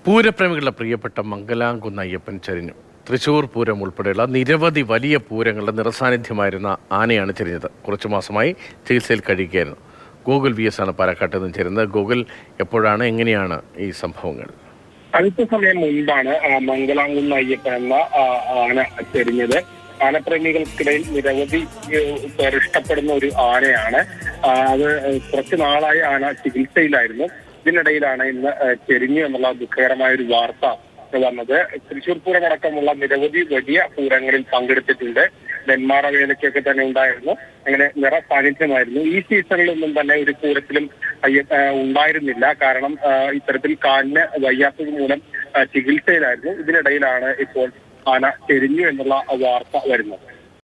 പൂരപ്രേമികളുടെ പ്രിയപ്പെട്ട മംഗലാംകുന്ന് അയ്യപ്പൻ ചരിഞ്ഞു തൃശൂർ പൂരം ഉൾപ്പെടെയുള്ള നിരവധി വലിയ പൂരങ്ങളുടെ നിറസാന്നിധ്യമായിരുന്ന ആനയാണ് ചരിഞ്ഞത് കുറച്ചു മാസമായി ചികിത്സയിൽ കഴിയുകയായിരുന്നു ഗൂഗിൾ വി എസ് ആണ് പാലക്കാട്ട് നിന്ന് ചേരുന്നത് ഗൂഗിൾ എപ്പോഴാണ് എങ്ങനെയാണ് ഈ സംഭവങ്ങൾ അല്പസമയം മുൻപാണ് ആ, മംഗലാംകുന്ന് അയ്യപ്പൻ എന്ന ആ, ആന ചെരിഞ്ഞത് ആനപ്രേമികൾക്കിടയിൽ നിരവധി ഏഹ്, പേർ ഇഷ്ടപ്പെടുന്ന ഒരു ആനയാണ് ആ, അത് കുറച്ചു നാളായി ആന ചികിത്സയിലായിരുന്നു ഇതിനിടയിലാണ് ഇന്ന് ഏഹ്, ചെരിഞ്ഞു എന്നുള്ള ദുഃഖകരമായ ഒരു വാർത്ത വന്നത് തൃശൂർ പൂരം അടക്കമുള്ള നിരവധി വലിയ പൂരങ്ങളിൽ പങ്കെടുത്തിട്ടുണ്ട് നെന്മാറ വേലയ്ക്കൊക്കെ തന്നെ ഉണ്ടായിരുന്നു അങ്ങനെ നിറ സാന്നിധ്യമായിരുന്നു ഈ സീസണിലൊന്നും തന്നെ ഒരു പൂരത്തിലും അയ്യ ആ, ഉണ്ടായിരുന്നില്ല കാരണം ആ, ഇത്തരത്തിൽ കാലിന് വയ്യാത്തത് മൂലം ആ, ചികിത്സയിലായിരുന്നു ഇതിനിടയിലാണ് ഇപ്പോൾ ആന ചെരിഞ്ഞു എന്നുള്ള വാർത്ത വരുന്നത്